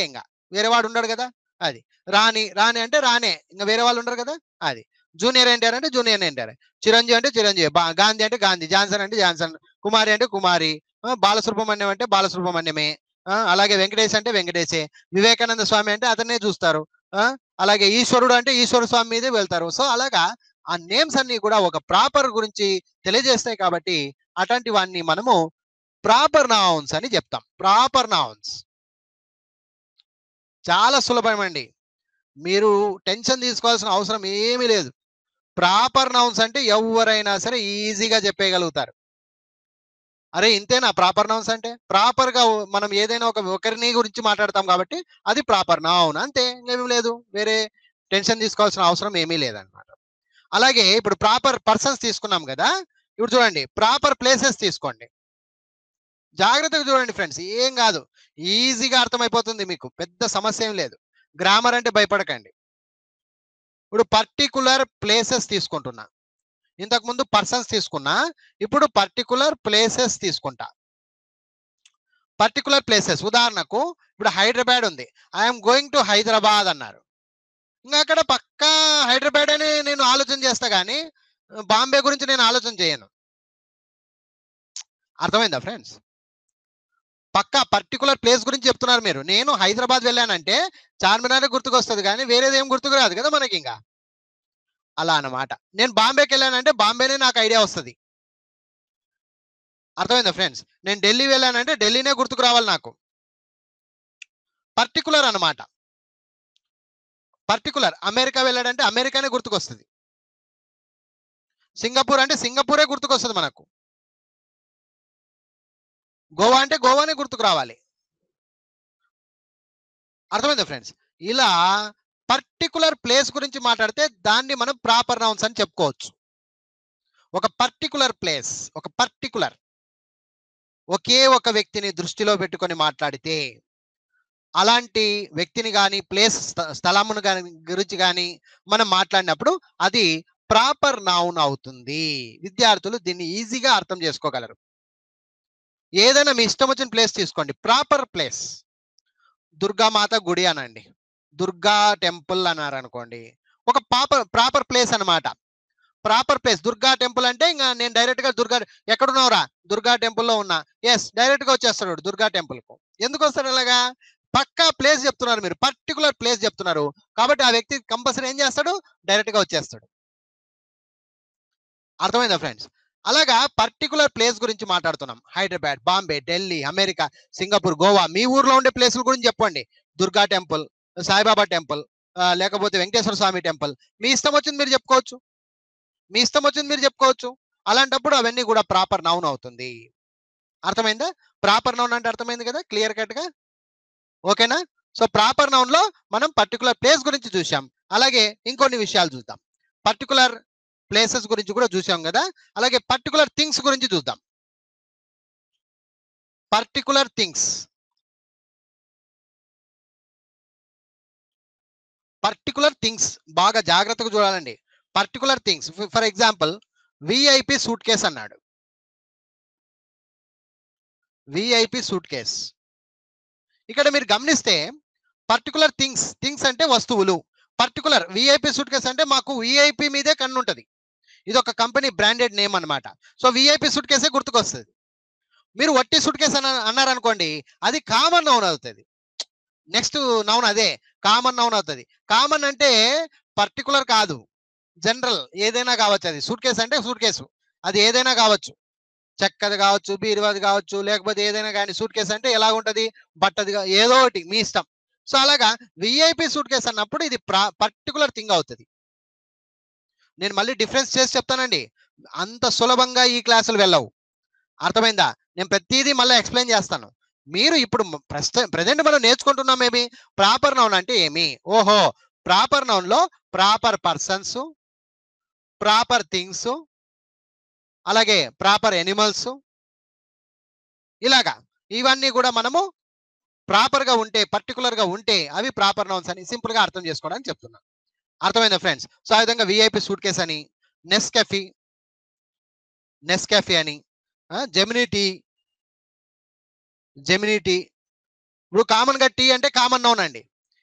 వేరే వాడు ఉండడు కదా అది రాణి రాణి అంటే రానే ఇంకా వేరే వాళ్ళు ఉండరు కదా అది జూనియర్ ఎన్టీఆర్ అంటే జూనియర్ ఎన్టీఆర్ చిరంజీవి అంటే చిరంజీవి బా- గాంధీ అంటే గాంధీ జాన్సన్ అంటే జాన్సన్ కుమారి అంటే కుమారి ఆ, బాలసుబ్రహ్మణ్యం అంటే బాలసుబ్రహ్మణ్యమే ఆ, అలాగే వెంకటేష్ అంటే వెంకటేశే వివేకానంద స్వామి అంటే అతన్నే చూస్తారు ఆ, అలాగే ఈశ్వరుడు అంటే ఈశ్వర స్వామి మీదే వెళ్తారు సో అలాగా ఆ నేమ్స్ అన్ని కూడా ఒక ప్రాపర్ గురించి తెలియజేస్తాయి కాబట్టి అటువంటి వాన్ని మనము ప్రాపర్ నౌన్స్ అని చెప్తాం ప్రాపర్ నౌన్స్ చాలా సులభమండి మీరు టెన్షన్ తీసుకోవాల్సిన అవసరం ఏమీ లేదు ప్రాపర్ నౌన్స్ అంటే ఎవరైనా సరే ఈజీగా చెప్పేయగలుగుతారు అరే ఇంతేనా ప్రాపర్ నౌన్స్ అంటే ప్రాపర్ గా మనం ఏదైనా ఒక ఒకరిని గురించి మాట్లాడతాం కాబట్టి అది ప్రాపర్ నౌన్ అంతే ఇంకేమీ లేదు వేరే టెన్షన్ తీసుకోవాల్సిన అవసరం ఏమీ లేదన్నమాట అలాగే ఇప్పుడు ప్రాపర్ పర్సన్స్ తీసుకున్నాం కదా ఇప్పుడు చూడండి ప్రాపర్ ప్లేసెస్ తీసుకోండి జాగ్రత్తగా చూడండి ఫ్రెండ్స్ ఏం కాదు ఈజీగా అర్థమైపోతుంది మీకు పెద్ద సమస్య ఏం లేదు గ్రామర్ అంటే భయపడకండి ఇప్పుడు పర్టికులర్ ప్లేసెస్ తీసుకుంటున్నా ఇంతకు ముందు పర్సన్స్ తీసుకున్నా ఇప్పుడు పర్టికులర్ ప్లేసెస్ తీసుకుంటా పర్టికులర్ ప్లేసెస్ ఉదాహరణకు ఇప్పుడు హైదరాబాద్ ఉంది ఐఎమ్ గోయింగ్ టు హైదరాబాద్ అన్నారు ఇంకా అక్కడ పక్కా హైదరాబాద్ అని నేను ఆలోచన చేస్తా కానీ బాంబే గురించి నేను ఆలోచన చేయను అర్థమైందా ఫ్రెండ్స్ పక్కా పర్టికులర్ ప్లేస్ గురించి చెప్తున్నారు మీరు నేను హైదరాబాద్ వెళ్ళానంటే చార్మినార్ గుర్తుకొస్తుంది కానీ వేరేది ఏం గుర్తుకు రాదు కదా మనకి ఇంకా అలా అన్నమాట నేను బాంబేకి వెళ్ళానంటే బాంబేనే నాకు ఐడియా వస్తుంది అర్థమైందా ఫ్రెండ్స్ నేను ఢిల్లీ వెళ్ళానంటే ఢిల్లీనే గుర్తుకు రావాలి నాకు పర్టికులర్ అన్నమాట పర్టికులర్ అమెరికా వెళ్ళాడంటే అమెరికానే గుర్తుకొస్తుంది సింగపూర్ అంటే సింగపూరే గుర్తుకొస్తుంది మనకు గోవా అంటే గోవానే గుర్తుకు రావాలి అర్థమైందా ఫ్రెండ్స్ ఇలా పర్టికులర్ ప్లేస్ గురించి మాట్లాడితే దాన్ని మనం ప్రాపర్ నౌన్స్ అని చెప్పుకోవచ్చు ఒక పర్టికులర్ ప్లేస్ ఒక పర్టికులర్ ఒకే ఒక వ్యక్తిని దృష్టిలో పెట్టుకొని మాట్లాడితే అలాంటి వ్యక్తిని కానీ ప్లేస్ స్థలమును కానీ గురించి కానీ మనం మాట్లాడినప్పుడు అది ప్రాపర్ నౌన్ అవుతుంది విద్యార్థులు దీన్ని ఈజీగా అర్థం చేసుకోగలరు ఏదైనా మీ ఇష్టం వచ్చిన ప్లేస్ తీసుకోండి ప్రాపర్ ప్లేస్ దుర్గామాత గుడి అనండి దుర్గా టెంపుల్ అన్నారు అనుకోండి ఒక ప్రాపర్ ప్రాపర్ ప్లేస్ అన్నమాట ప్రాపర్ ప్లేస్ దుర్గా టెంపుల్ అంటే ఇంకా నేను డైరెక్ట్ గా దుర్గా ఎక్కడున్నావురా దుర్గా టెంపుల్లో ఉన్నా ఎస్ డైరెక్ట్ గా వచ్చేస్తాడు వాడు దుర్గా టెంపుల్ కు ఎందుకు వస్తాడు అలాగా పక్కా ప్లేస్ చెప్తున్నారు మీరు పర్టికులర్ ప్లేస్ చెప్తున్నారు కాబట్టి ఆ వ్యక్తి కంపల్సరీ ఏం చేస్తాడు డైరెక్ట్ గా వచ్చేస్తాడు అర్థమైందా ఫ్రెండ్స్ అలాగా పర్టికులర్ ప్లేస్ గురించి మాట్లాడుతున్నాం హైదరాబాద్ బాంబే ఢిల్లీ అమెరికా సింగపూర్ గోవా మీ ఊర్లో ఉండే ప్లేసుల గురించి చెప్పండి దుర్గా టెంపుల్ సాయిబాబా టెంపుల్ లేకపోతే వెంకటేశ్వర స్వామి టెంపుల్ మీ ఇష్టం వచ్చింది మీరు చెప్పుకోవచ్చు మీ ఇష్టం వచ్చింది మీరు చెప్పుకోవచ్చు అలాంటప్పుడు అవన్నీ కూడా ప్రాపర్ నౌన్ అవుతుంది అర్థమైందా ప్రాపర్ నౌన్ అంటే అర్థమైంది కదా క్లియర్ కట్ గా ఓకేనా సో ప్రాపర్ నౌన్ లో మనం పర్టికులర్ ప్లేస్ గురించి చూసాం అలాగే ఇంకొన్ని విషయాలు చూద్దాం పర్టికులర్ ప్లేసెస్ గురించి కూడా చూసాం కదా అలాగే పర్టికులర్ థింగ్స్ గురించి చూద్దాం పర్టికులర్ థింగ్స్ పర్టికులర్ థింగ్స్ బాగా జాగ్రత్తగా చూడాలండి particular things for example VIP suitcase అన్నాడు విఐపి సూట్ కేస్ ఇక్కడ మీరు గమనిస్తే పర్టికులర్ థింగ్స్ థింగ్స్ అంటే వస్తువులు పర్టికులర్ విఐపి సూట్ కేస్ అంటే మాకు విఐపి మీదే కన్ను ఉంటుంది ఇది ఒక కంపెనీ బ్రాండెడ్ నేమ్ అన్నమాట సో విఐపి సూట్ కేసే గుర్తుకొస్తుంది మీరు వట్టి సూట్ కేస్ అన్న అన్నారనుకోండి అది కామన్ నౌన్ అవుతుంది నెక్స్ట్ నౌన్ అదే కామన్ నౌన్ అవుతుంది కామన్ అంటే పర్టికులర్ కాదు జనరల్ ఏదైనా కావచ్చు అది సూట్ కేసు అంటే సూట్ కేసు అది ఏదైనా కావచ్చు చెక్కది కావచ్చు బీరువాది కావచ్చు లేకపోతే ఏదైనా కానీ సూట్ కేసు అంటే ఎలా ఉంటది బట్టది కా- ఏదో ఒకటి మీ ఇష్టం సో అలాగా విఐపి సూట్ కేసు అన్నప్పుడు ఇది పర్టికులర్ థింగ్ అవుతుంది నేను మళ్ళీ డిఫరెన్స్ చేసి చెప్తానండి అంత సులభంగా ఈ క్లాసులు వెళ్ళవు అర్థమైందా నేను ప్రతిదీ మళ్ళీ ఎక్స్ప్లెయిన్ చేస్తాను మీరు ఇప్పుడు ప్రజెంట్ మనం నేర్చుకుంటున్నాం ఏమి ప్రాపర్ నౌన్ అంటే ఏమి ఓహో ప్రాపర్ నౌన్ లో ప్రాపర్ పర్సన్స్ ప్రాపర్ థింగ్స్ అలాగే ప్రాపర్ ఎనిమల్స్ ఇలాగా ఇవన్నీ కూడా మనము ప్రాపర్ గా ఉంటే పర్టికులర్ గా ఉంటే అవి ప్రాపర్ నౌన్స్ అని సింపుల్ గా అర్థం చేసుకోవడానికి చెప్తున్నాను అర్థమైందా ఫ్రెండ్స్ సో ఆ విధంగా విఐపి సూట్ కేస్ అని నెస్ కెఫీ నెస్ కెఫీ అని జెమినీ టీ జెమినీ టీ ఇప్పుడు కామన్ గా టీ అంటే కామన్ నౌన్ అండి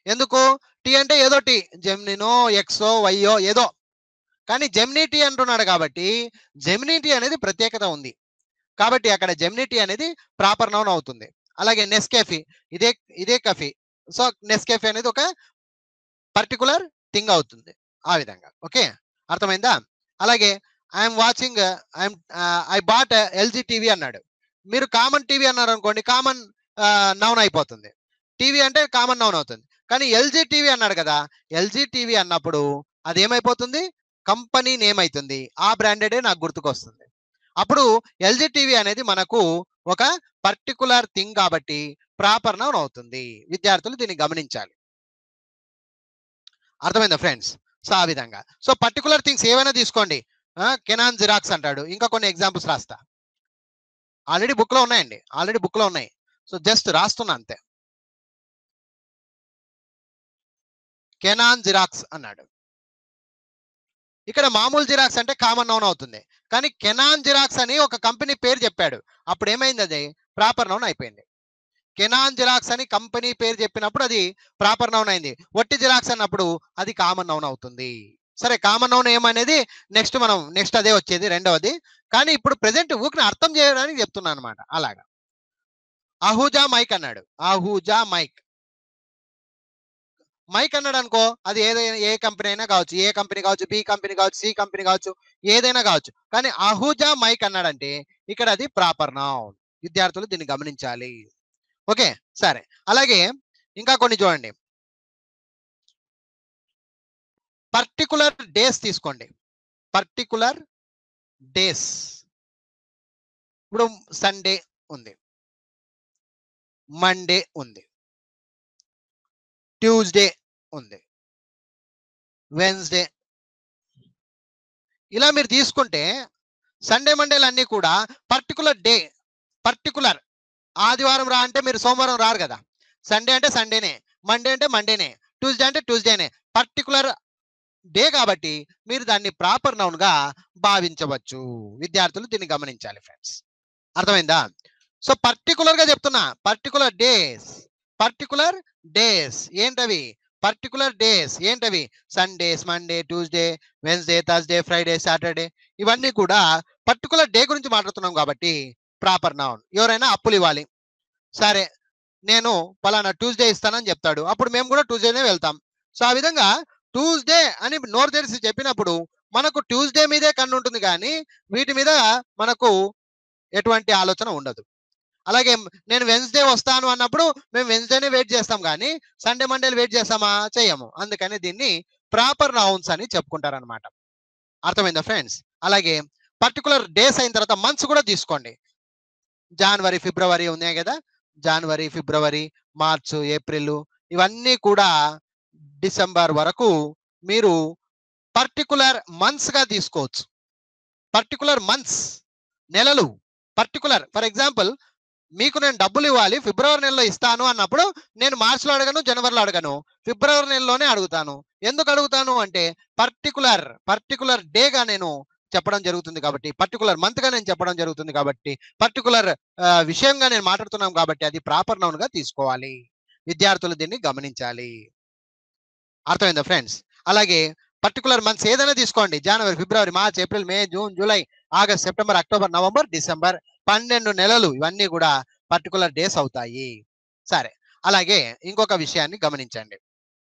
ఎందుకు టీ అంటే ఏదో టీ జెమినినో ఎక్సో వైయో ఏదో కానీ జెమినీ టీ అంటున్నాడు కాబట్టి జెమినీ టీ అనేది ప్రత్యేకత ఉంది కాబట్టి అక్కడ జెమినీ టీ అనేది ప్రాపర్ నౌన్ అవుతుంది అలాగే నెస్కేఫీ ఇదే ఇదే కఫీ సో నెస్కేఫీ అనేది ఒక పర్టికులర్ థింగ్ అవుతుంది ఆ విధంగా ఓకే అర్థమైందా అలాగే I'm watching I'm I bought LG TV అన్నాడు మీరు కామన్ టీవీ అన్నారు అనుకోండి కామన్ నౌన్ అయిపోతుంది టీవీ అంటే కామన్ నౌన్ అవుతుంది కానీ ఎల్జీ టీవీ అన్నాడు కదా ఎల్జీ టీవీ అన్నప్పుడు అది ఏమైపోతుంది కంపెనీ నేమ్ అవుతుంది ఆ బ్రాండెడే నాకు గుర్తుకొస్తుంది అప్పుడు ఎల్జీ టీవీ అనేది మనకు ఒక పర్టికులర్ థింగ్ కాబట్టి ప్రాపర్ నౌన్ అవుతుంది విద్యార్థులు దీన్ని గమనించాలి అర్థమైందా ఫ్రెండ్స్ సో ఆ విధంగా సో పర్టికులర్ థింగ్స్ ఏవైనా తీసుకోండి కెనాన్ జిరాక్స్ అంటాడు ఇంకా కొన్ని ఎగ్జాంపుల్స్ రాస్తా ఆల్రెడీ బుక్ లో ఉన్నాయండి ఆల్రెడీ బుక్ లో ఉన్నాయి సో జస్ట్ రాస్తున్నా అంతే కెనాన్ జిరాక్స్ అన్నాడు ఇక్కడ మామూలు జిరాక్స్ అంటే కామన్ నౌన్ అవుతుంది కానీ కెనాన్ జిరాక్స్ అని ఒక కంపెనీ పేరు చెప్పాడు అప్పుడు ఏమైంది అది ప్రాపర్ నౌన్ అయిపోయింది కెనాన్ జిరాక్స్ అని కంపెనీ పేరు చెప్పినప్పుడు అది ప్రాపర్ నౌన్ అయింది వట్టి జిరాక్స్ అన్నప్పుడు అది కామన్ నౌన్ అవుతుంది సరే కామన్ నౌన్ ఏమనేది నెక్స్ట్ మనం నెక్స్ట్ అదే వచ్చేది రెండవది కానీ ఇప్పుడు ప్రెసెంట్ ఊకిని అర్థం చేయడానికి చెప్తున్నాను అనమాట అలాగా అహూజా మైక్ అన్నాడు అహూజా మైక్ మైక్ అన్నాడు అనుకో అది ఏదైనా ఏ కంపెనీ అయినా కావచ్చు ఏ కంపెనీ కావచ్చు బి కంపెనీ కావచ్చు సి కంపెనీ కావచ్చు ఏదైనా కావచ్చు కానీ అహూజా మైక్ అన్నాడంటే ఇక్కడ అది ప్రాపర్ నౌన్ విద్యార్థులు దీన్ని గమనించాలి ఓకే సరే అలాగే ఇంకా కొన్ని చూడండి పర్టికులర్ డేస్ తీసుకోండి పర్టికులర్ డేస్ ఇప్పుడు సండే ఉంది మండే ఉంది ట్యూస్డే ఉంది వెన్స్డే ఇలా మీరు తీసుకుంటే సండే మండేలు అన్నీ కూడా పర్టికులర్ డే పర్టికులర్ ఆదివారం రా అంటే మీరు సోమవారం రారు కదా సండే అంటే సండేనే మండే అంటే మండేనే ట్యూస్డే అంటే ట్యూస్డేనే పర్టికులర్ డే కాబట్టి మీరు దాన్ని ప్రాపర్ నౌన్ గా భావించవచ్చు విద్యార్థులు దీన్ని గమనించాలి ఫ్రెండ్స్ అర్థమైందా సో పర్టికులర్ గా చెప్తున్నా పర్టికులర్ డేస్ పర్టికులర్ డేస్ ఏంటవి పర్టికులర్ డేస్ ఏంటవి Sundays Monday Tuesday Wednesday Thursday Friday Saturday ఇవన్నీ కూడా పర్టికులర్ డే గురించి మాట్లాడుతున్నాం కాబట్టి ప్రాపర్ నౌన్ ఎవరైనా అప్పులు ఇవ్వాలి సరే నేను పలానా ట్యూస్డే ఇస్తానని చెప్తాడు అప్పుడు మేము కూడా ట్యూస్డేనే వెళ్తాం సో ఆ విధంగా ట్యూస్డే అని నోరు తెరిచి చెప్పినప్పుడు మనకు ట్యూస్డే మీదే కన్ను ఉంటుంది కానీ వీటి మీద మనకు ఎటువంటి ఆలోచన ఉండదు అలాగే నేను వెన్స్డే వస్తాను అన్నప్పుడు మేము వెన్స్డేనే వెయిట్ చేస్తాం కానీ సండే మండేలు వెయిట్ చేస్తామా చేయము అందుకని దీన్ని ప్రాపర్ నౌన్స్ అని చెప్పుకుంటారు అనమాట అర్థమైందా ఫ్రెండ్స్ అలాగే పర్టికులర్ డేస్ అయిన తర్వాత మంత్స్ కూడా తీసుకోండి జనవరి ఫిబ్రవరి ఉన్నాయి కదా జనవరి ఫిబ్రవరి మార్చ్ ఏప్రిల్ ఇవన్నీ కూడా డిసెంబర్ వరకు మీరు పర్టికులర్ మంత్స్ గా తీసుకోవచ్చు పర్టికులర్ మంత్స్ నెలలు పర్టికులర్ ఫర్ ఎగ్జాంపుల్ మీకు నేను డబ్బులు ఇవ్వాలి ఫిబ్రవరి నెలలో ఇస్తాను అన్నప్పుడు నేను మార్చిలో అడగను జనవరిలో అడగను ఫిబ్రవరి నెలలోనే అడుగుతాను ఎందుకు అడుగుతాను అంటే పర్టికులర్ పర్టికులర్ డేగా నేను చెప్పడం జరుగుతుంది కాబట్టి పర్టికులర్ మంత్ గా నేను చెప్పడం జరుగుతుంది కాబట్టి పర్టికులర్ విషయంగా నేను మాట్లాడుతున్నాం కాబట్టి అది ప్రాపర్ నౌన్ గా తీసుకోవాలి విద్యార్థులు దీన్ని గమనించాలి అర్థమైందా ఫ్రెండ్స్ అలాగే పర్టికులర్ మంత్స్ ఏదైనా తీసుకోండి January February March April May June July August September October November December పన్నెండు నెలలు ఇవన్నీ కూడా పర్టికులర్ డేస్ అవుతాయి సరే అలాగే ఇంకొక విషయాన్ని గమనించండి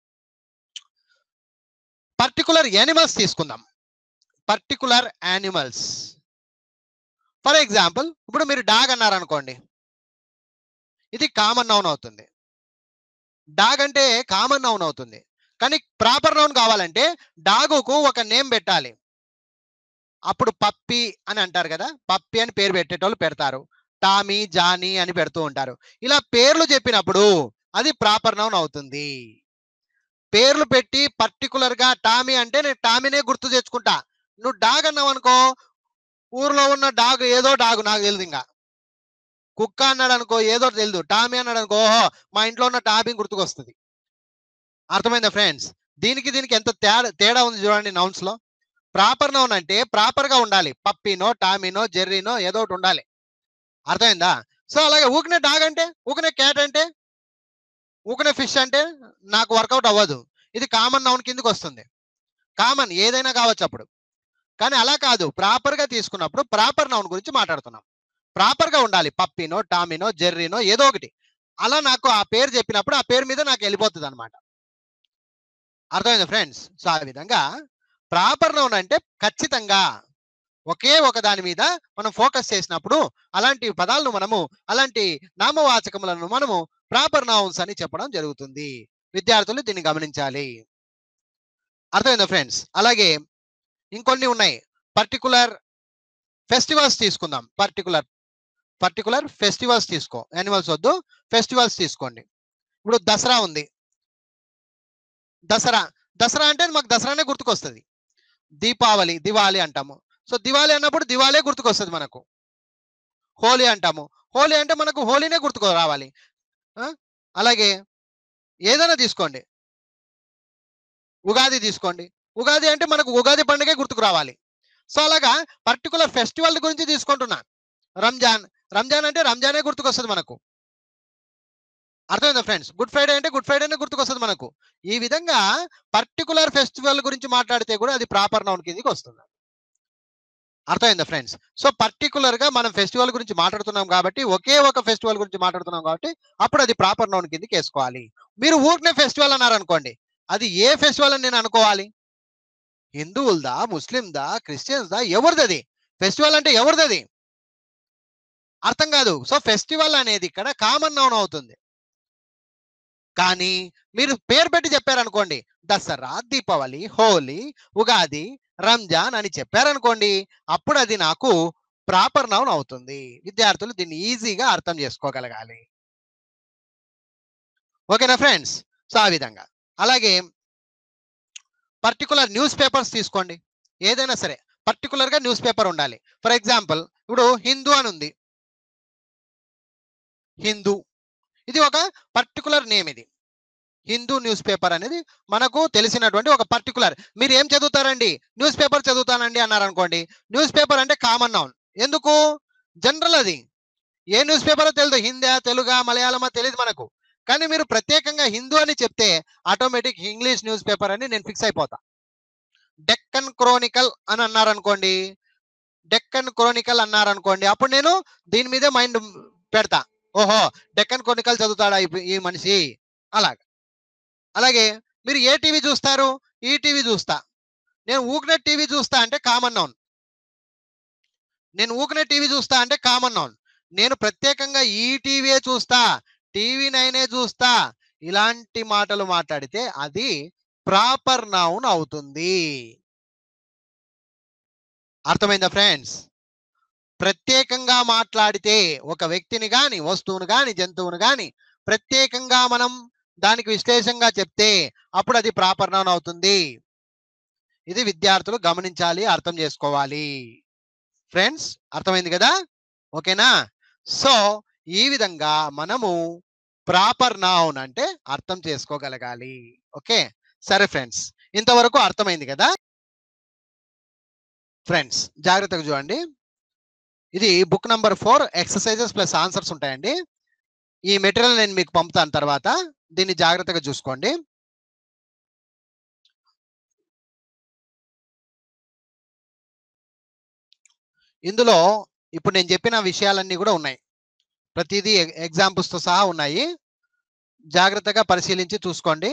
పర్టికులర్ యానిమల్స్ తీసుకుందాం పర్టికులర్ యానిమల్స్ ఫర్ ఎగ్జాంపుల్ ఇప్పుడు మీరు డాగ్ అన్నారు అనుకోండి ఇది కామన్ నౌన్ అవుతుంది డాగ్ అంటే కామన్ నౌన్ అవుతుంది కానీ ప్రాపర్ నౌన్ కావాలంటే డాగుకు ఒక నేమ్ పెట్టాలి అప్పుడు పప్పి అని అంటారు కదా పప్పి అని పేరు పెట్టేటోళ్ళు పెడతారు టామీ జానీ అని పెడుతూ ఉంటారు ఇలా పేర్లు చెప్పినప్పుడు అది ప్రాపర్ నౌన్ అవుతుంది పేర్లు పెట్టి పర్టికులర్ గా టామీ అంటే నేను టామీనే గుర్తు తెచ్చుకుంటా నువ్వు డాగ్ అన్నావు అనుకో ఊర్లో ఉన్న డాగ్ ఏదో డాగ్ నాకు తెలియదు ఇంకా కుక్క అన్నాడు అనుకో ఏదో తెలియదు టామీ అన్నాడు అనుకో ఓహో మా ఇంట్లో ఉన్న టామీ గుర్తుకొస్తుంది అర్థమైందా ఫ్రెండ్స్ దీనికి దీనికి ఎంత తేడా తేడా ఉంది చూడండి నౌన్స్ లో ప్రాపర్ నౌన్ అంటే ప్రాపర్ గా ఉండాలి పప్పినో టామీనో జెర్రీనో ఏదో ఒకటి ఉండాలి అర్థమైందా సో అలాగే ఊకనే డాగ్ అంటే ఊకనే క్యాట్ అంటే ఊకనే ఫిష్ ఫిష్ అంటే నాకు వర్కౌట్ అవ్వదు ఇది కామన్ నౌన్ కిందకి వస్తుంది కామన్ ఏదైనా కావచ్చు అప్పుడు కానీ అలా కాదు ప్రాపర్ గా తీసుకున్నప్పుడు ప్రాపర్ నౌన్ గురించి మాట్లాడుతున్నాం ప్రాపర్ గా ఉండాలి పప్పినో టామినో జెర్రీనో ఏదో ఒకటి అలా నాకు ఆ పేరు చెప్పినప్పుడు ఆ పేరు మీద నాకు వెళ్ళిపోతుంది అనమాట అర్థమైంది ఫ్రెండ్స్ సో ఆ విధంగా ప్రాపర్ నౌన్ అంటే ఖచ్చితంగా ఒకే ఒక దాని మీద మనం ఫోకస్ చేసినప్పుడు అలాంటి పదాలను మనము అలాంటి నామవాచకములను మనము ప్రాపర్ నౌన్స్ అని చెప్పడం జరుగుతుంది విద్యార్థులు దీన్ని గమనించాలి అర్థమైందా ఫ్రెండ్స్ అలాగే ఇంకొన్ని ఉన్నాయి పర్టికులర్ ఫెస్టివల్స్ తీసుకుందాం పర్టికులర్ పర్టికులర్ ఫెస్టివల్స్ తీసుకో యానిమల్స్ వద్దు ఫెస్టివల్స్ తీసుకోండి ఇప్పుడు దసరా ఉంది దసరా దసరా అంటే మాకు దసరానే గుర్తుకొస్తుంది దీపావళి దివాళి అంటాము సో దివాళి అన్నప్పుడు దివాళే గుర్తుకొస్తుంది మనకు హోలీ అంటాము హోలీ అంటే మనకు హోలీనే గుర్తుకు రావాలి ఆ? అలాగే ఏదైనా తీసుకోండి ఉగాది తీసుకోండి ఉగాది అంటే మనకు ఉగాది పండుగే గుర్తుకు రావాలి సో అలాగా పర్టికులర్ ఫెస్టివల్ గురించి తీసుకుంటున్నా రంజాన్ రంజాన్ అంటే రంజానే గుర్తుకొస్తుంది మనకు అర్థమైందా ఫ్రెండ్స్ గుడ్ ఫ్రైడే అంటే గుడ్ ఫ్రైడేనే గుర్తుకొస్తుంది మనకు ఈ విధంగా పర్టికులర్ ఫెస్టివల్ గురించి మాట్లాడితే కూడా అది ప్రాపర్ నౌన్ కిందకి వస్తుంది అర్థమైందా ఫ్రెండ్స్ సో పర్టికులర్ గా మనం ఫెస్టివల్ గురించి మాట్లాడుతున్నాం కాబట్టి ఒకే ఒక ఫెస్టివల్ గురించి మాట్లాడుతున్నాం కాబట్టి అప్పుడు అది ప్రాపర్ నౌన్ కిందకి వేసుకోవాలి మీరు ఊరినే ఫెస్టివల్ అన్నారు అనుకోండి అది ఏ ఫెస్టివల్ అని నేను అనుకోవాలి హిందువులదా ముస్లిందా క్రిస్టియన్స్దా ఎవరిది అది ఫెస్టివల్ అంటే ఎవరిది అది అర్థం కాదు సో ఫెస్టివల్ అనేది ఇక్కడ కామన్ నౌన్ అవుతుంది కానీ మీరు పేరు పెట్టి చెప్పారనుకోండి దసరా దీపావళి హోలీ ఉగాది రంజాన్ అని చెప్పారనుకోండి అప్పుడు అది నాకు ప్రాపర్ నౌన్ అవుతుంది విద్యార్థులు దీన్ని ఈజీగా అర్థం చేసుకోగలగాలి ఓకేనా ఫ్రెండ్స్ సో ఆ విధంగా అలాగే పర్టికులర్ న్యూస్ పేపర్స్ తీసుకోండి ఏదైనా సరే పర్టికులర్ గా న్యూస్ పేపర్ ఉండాలి ఫర్ ఎగ్జాంపుల్ ఇప్పుడు హిందూ అని ఉంది హిందూ ఇది ఒక పర్టికులర్ నేమ్ ఇది హిందూ న్యూస్ పేపర్ అనేది మనకు తెలిసినటువంటి ఒక పర్టికులర్ మీరు ఏం చదువుతారండి న్యూస్ పేపర్ చదువుతానండి అన్నారు అనుకోండి న్యూస్ పేపర్ అంటే కామన్ నౌన్ ఎందుకు జనరల్ అది ఏ న్యూస్ పేపర్ తెలియదు హిందీ తెలుగా మలయాళమా తెలియదు మనకు కానీ మీరు ప్రత్యేకంగా హిందూ అని చెప్తే ఆటోమేటిక్ ఇంగ్లీష్ న్యూస్ పేపర్ అని నేను ఫిక్స్ అయిపోతా డెక్కన్ క్రోనికల్ అని అన్నారు అనుకోండి డెక్కన్ క్రోనికల్ అన్నారు అనుకోండి అప్పుడు నేను దీని మీదే మైండ్ పెడతా ఓహో డెక్కన్ క్రోనికల్ చదువుతాడా ఈ- ఈ మనిషి అలాగా అలాగే మీరు ఏ టీవీ చూస్తారు ఈ టీవీ చూస్తా నేను ఊకిన టీవీ చూస్తా అంటే కామన్ నౌన్ నేను ఊకిన టీవీ చూస్తా అంటే కామన్ నౌన్ నేను ప్రత్యేకంగా ఈ టీవీయే చూస్తా టీవీ నైనే చూస్తా ఇలాంటి మాటలు మాట్లాడితే అది ప్రాపర్ నౌన్ అవుతుంది అర్థమైందా ఫ్రెండ్స్ ప్రత్యేకంగా మాట్లాడితే ఒక వ్యక్తిని గాని వస్తువును గాని జంతువును గాని ప్రత్యేకంగా మనం దానికి విశ్లేషంగా చెప్తే అప్పుడు అది ప్రాపర్ నౌన్ అవుతుంది ఇది విద్యార్థులు గమనించాలి అర్థం చేసుకోవాలి ఫ్రెండ్స్ అర్థమైంది కదా ఓకేనా సో ఈ విధంగా మనము ప్రాపర్ నౌన్ అంటే అర్థం చేసుకోగలగాలి ఓకే సరే ఫ్రెండ్స్ ఇంతవరకు అర్థమైంది కదా ఫ్రెండ్స్ జాగ్రత్తగా చూడండి ఇది book number four exercises plus answers ఉంటాయండి ఈ మెటీరియల్ నేను మీకు పంపుతాను తర్వాత దీన్ని జాగ్రత్తగా చూసుకోండి ఇందులో ఇప్పుడు నేను చెప్పిన విషయాలన్నీ కూడా ఉన్నాయి ప్రతిదీ ఎగ్జాంపుల్స్ తో సహా ఉన్నాయి జాగ్రత్తగా పరిశీలించి చూసుకోండి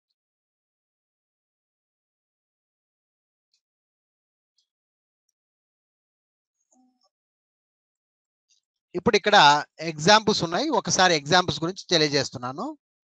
ఇప్పుడు ఇక్కడ ఎగ్జాంపుల్స్ ఉన్నాయి ఒకసారి ఎగ్జాంపుల్స్ గురించి తెలియజేస్తున్నాను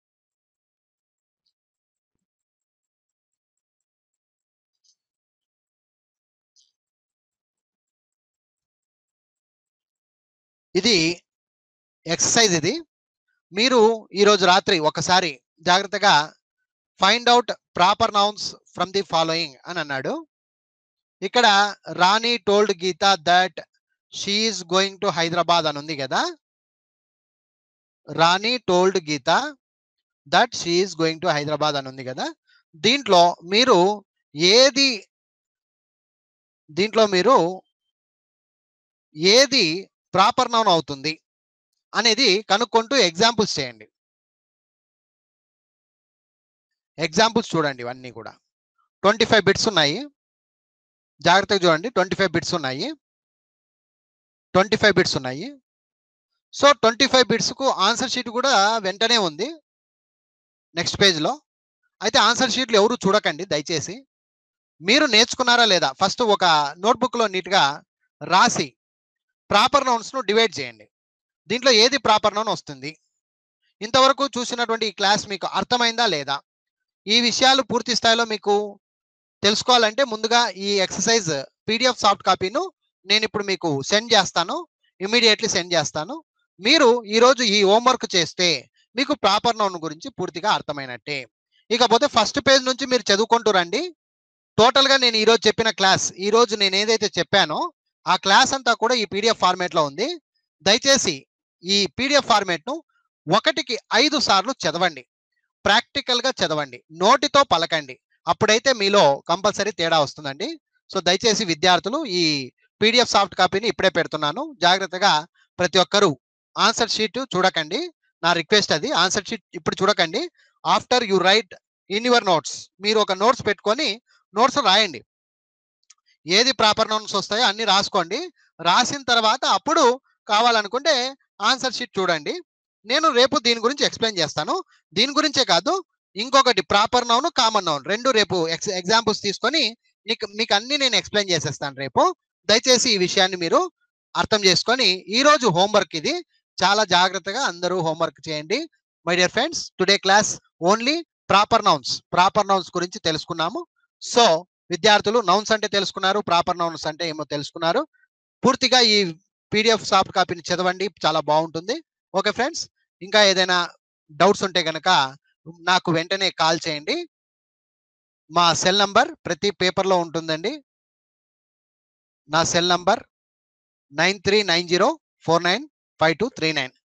ఇది ఎక్సర్సైజ్ ఇది మీరు ఈరోజు రాత్రి ఒకసారి జాగ్రత్తగా find out proper nouns from the following అని అన్నాడు ఇక్కడ Rani told Geetha that she is going to Hyderabad అని ఉంది కదా Rani told Geetha that she is going to Hyderabad అని ఉంది కదా దీంట్లో మీరు ఏది దీంట్లో మీరు ఏది ప్రాపర్ నౌన్ అవుతుంది అనేది కనుక్కుంటూ ఎగ్జాంపుల్స్ చేయండి ఎగ్జాంపుల్స్ చూడండి ఇవన్నీ కూడా ట్వంటీ ఫైవ్ బిట్స్ ఉన్నాయి జాగ్రత్తగా చూడండి ట్వంటీ ఫైవ్ బిట్స్ ఉన్నాయి ట్వంటీ ఫైవ్ బిట్స్ ఉన్నాయి సో ట్వంటీ ఫైవ్ బిట్స్కు ఆన్సర్ షీట్ కూడా వెంటనే ఉంది నెక్స్ట్ పేజ్లో అయితే ఆన్సర్ షీట్లు ఎవరు చూడకండి దయచేసి మీరు నేర్చుకున్నారా లేదా ఫస్ట్ ఒక నోట్బుక్లో నీట్గా రాసి ప్రాపర్ నౌన్స్ను డివైడ్ చేయండి దీంట్లో ఏది ప్రాపర్ నౌన్ వస్తుంది ఇంతవరకు చూసినటువంటి ఈ క్లాస్ మీకు అర్థమైందా లేదా ఈ విషయాలు పూర్తి స్థాయిలో మీకు తెలుసుకోవాలంటే ముందుగా ఈ ఎక్సర్సైజ్ పీడిఎఫ్ సాఫ్ట్ కాపీను నేను ఇప్పుడు మీకు సెండ్ చేస్తాను ఇమీడియట్లీ సెండ్ చేస్తాను మీరు ఈరోజు ఈ హోంవర్క్ చేస్తే మీకు ప్రాపర్ నౌన్ గురించి పూర్తిగా అర్థమైనట్టే ఇకపోతే ఫస్ట్ పేజ్ నుంచి మీరు చదువుకుంటూ రండి టోటల్గా నేను ఈరోజు చెప్పిన క్లాస్ ఈరోజు నేను ఏదైతే చెప్పానో ఆ క్లాస్ అంతా కూడా ఈ పీడిఎఫ్ ఫార్మేట్లో ఉంది దయచేసి ఈ పీడిఎఫ్ ఫార్మేట్ను ఒకటికి ఐదు సార్లు చదవండి ప్రాక్టికల్గా చదవండి నోటితో పలకండి అప్పుడైతే మీలో కంపల్సరీ తేడా వస్తుందండి సో దయచేసి విద్యార్థులు ఈ పీడిఎఫ్ సాఫ్ట్ కాపీని ఇప్పుడే పెడుతున్నాను జాగ్రత్తగా ప్రతి ఒక్కరూ ఆన్సర్ షీట్ చూడకండి నా రిక్వెస్ట్ అది ఆన్సర్ షీట్ ఇప్పుడు చూడకండి after you write in your notes మీరు ఒక నోట్స్ పెట్టుకొని నోట్స్ రాయండి ఏది ప్రాపర్ నోట్స్ వస్తాయో అన్ని రాసుకోండి రాసిన తర్వాత అప్పుడు కావాలనుకుంటే ఆన్సర్ షీట్ చూడండి నేను రేపు దీని గురించి ఎక్స్ప్లెయిన్ చేస్తాను దీని గురించే కాదు ఇంకొకటి ప్రాపర్ నౌన్ కామన్ నౌన్ రెండు రేపు ఎగ్జాంపుల్స్ తీసుకొని నీకు మీకు అన్ని నేను ఎక్స్ప్లెయిన్ చేసేస్తాను రేపు దయచేసి ఈ విషయాన్ని మీరు అర్థం చేసుకొని ఈ రోజు హోంవర్క్ ఇది చాలా జాగ్రత్తగా అందరూ హోంవర్క్ చేయండి my dear friends today class only proper nouns proper nouns గురించి తెలుసుకున్నాము సో విద్యార్థులు నౌన్స్ అంటే తెలుసుకున్నారు ప్రాపర్ నౌన్స్ అంటే ఏమో తెలుసుకున్నారు పూర్తిగా ఈ పీడిఎఫ్ సాఫ్ట్ కాపీని చదవండి చాలా బాగుంటుంది ఓకే ఫ్రెండ్స్ ఇంకా ఏదైనా డౌట్స్ ఉంటే కనుక నాకు వెంటనే కాల్ చేయండి మా సెల్ నంబర్ ప్రతి పేపర్లో ఉంటుందండి నా cell number nine three nine zero four nine five two three nine